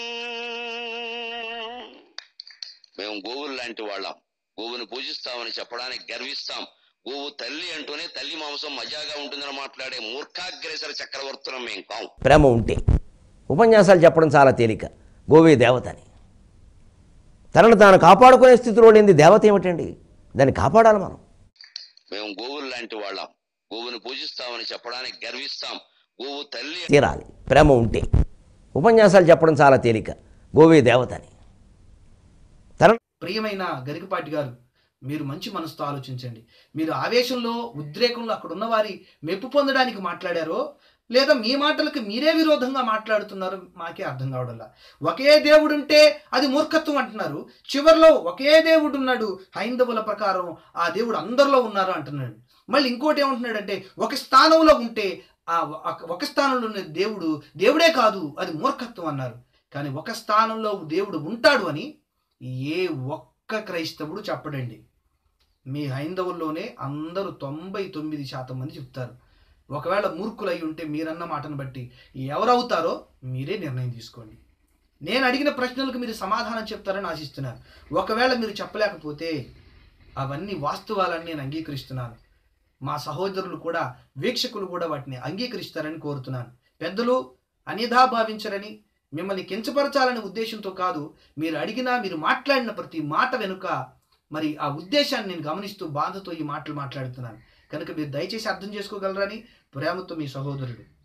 మేము గోవులు లాంటి వాళ్ళం గోవుని పూజిస్తామని చెప్పడానికి గర్విస్తాం గోవు తల్లి అంటూనే తల్లి మాంసం మజాగా ఉంటుందని మాట్లాడే మూర్ఖాగ్రేసర చక్రవర్తులం మేం కాం ప్రేమ ఉంటే ఉపన్యాసాలు చెప్పడం చాలా తేలిక గోవే దేవతని తనను తాను కాపాడుకునే స్థితిలో లేని దేవత ఏమిటండి దాన్ని కాపాడాలి మనం మేము గోవులు లాంటి వాళ్ళం గోవుని పూజిస్తామని చెప్పడానికి గర్విస్తాం గోవు తల్లి తీరాలి ప్రేమ ఉంటే ఉపన్యాసాలు చెప్పడం చాలా తేలిక గోవే దేవత అని తన ప్రియమైన గరికపాటి గారు మీరు మంచి మనసుతో ఆలోచించండి మీరు ఆవేశంలో ఉద్రేకంలో అక్కడ ఉన్న వారి మెప్పు పొందడానికి మాట్లాడారో లేదా మీ మాటలకు మీరే విరోధంగా మాట్లాడుతున్నారో మాకే అర్థం కావడంలా ఒకే దేవుడు ఉంటే అది మూర్ఖత్వం అంటున్నారు చివరిలో ఒకే దేవుడు ఉన్నాడు హైందవుల ప్రకారం ఆ దేవుడు అందరిలో ఉన్నారు అంటున్నాడు మళ్ళీ ఇంకోటి ఏమంటున్నాడంటే ఒక స్థానంలో ఉంటే ఆ ఒక- ఒక స్థానంలో ఉన్న దేవుడు దేవుడే కాదు అది మూర్ఖత్వం అన్నారు కానీ ఒక స్థానంలో దేవుడు ఉంటాడు అని ఏ ఒక్క క్రైస్తవుడు చెప్పడండి మీ హైందవుల్లోనే అందరూ తొంభై తొమ్మిది శాతం మంది చెప్తారు ఒకవేళ మూర్ఖులు అయి ఉంటే మీరన్న మాటను బట్టి ఎవరవుతారో మీరే నిర్ణయం తీసుకోండి నేను అడిగిన ప్రశ్నలకు మీరు సమాధానం చెప్తారని ఆశిస్తున్నాను ఒకవేళ మీరు చెప్పలేకపోతే అవన్నీ వాస్తవాలని నేను అంగీకరిస్తున్నాను మా సహోదరులు కూడా వీక్షకులు కూడా వాటిని అంగీకరిస్తారని కోరుతున్నాను పెద్దలు అన్యథా భావించరని మిమ్మల్ని కించపరచాలనే ఉద్దేశంతో కాదు మీరు అడిగినా మీరు మాట్లాడిన ప్రతి మాట వెనుక మరి ఆ ఉద్దేశాన్ని నేను గమనిస్తూ బాధతో ఈ మాటలు మాట్లాడుతున్నాను కనుక మీరు దయచేసి అర్థం చేసుకోగలరని ప్రేమతో మీ సహోదరుడు